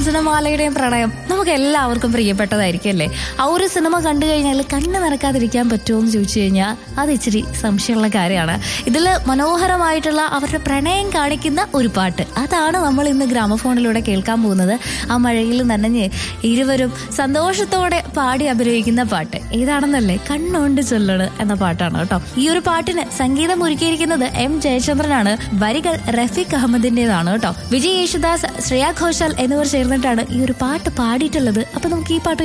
കാഞ്ചനമാലയുടെയും പ്രണയം നമുക്ക് എല്ലാവർക്കും പ്രിയപ്പെട്ടതായിരിക്കും അല്ലേ ആ ഒരു സിനിമ കണ്ടു കഴിഞ്ഞാൽ കണ്ണ് നിറക്കാതിരിക്കാൻ പറ്റുമോ എന്ന് ചോദിച്ചു കഴിഞ്ഞാൽ അത് ഇച്ചിരി സംശയമുള്ള കാര്യമാണ് ഇതിൽ മനോഹരമായിട്ടുള്ള അവരുടെ പ്രണയം കാണിക്കുന്ന ഒരു പാട്ട് അതാണ് നമ്മൾ ഇന്ന് ഗ്രാമഫോണിലൂടെ കേൾക്കാൻ പോകുന്നത് ആ മഴയിൽ നനഞ്ഞ് ഇരുവരും സന്തോഷത്തോടെ പാടി അഭിനയിക്കുന്ന പാട്ട് ഏതാണെന്നല്ലേ കണ്ണുകൊണ്ട് ചൊല്ലണ് എന്ന പാട്ടാണ് കേട്ടോ ഈ ഒരു പാട്ടിന് സംഗീതം ഒരുക്കിയിരിക്കുന്നത് എം ജയചന്ദ്രനാണ് വരികൾ റഫീഖ് അഹമ്മദിന്റേതാണ് കേട്ടോ വിജയ് യേശുദാസ് ശ്രേയ ഘോഷാൽ എന്നിവർ ചേർന്നിട്ടാണ് ഈ ഒരു പാട്ട് പാടിയിട്ടുള്ളത് അപ്പൊ നമുക്ക് ഈ പാട്ട്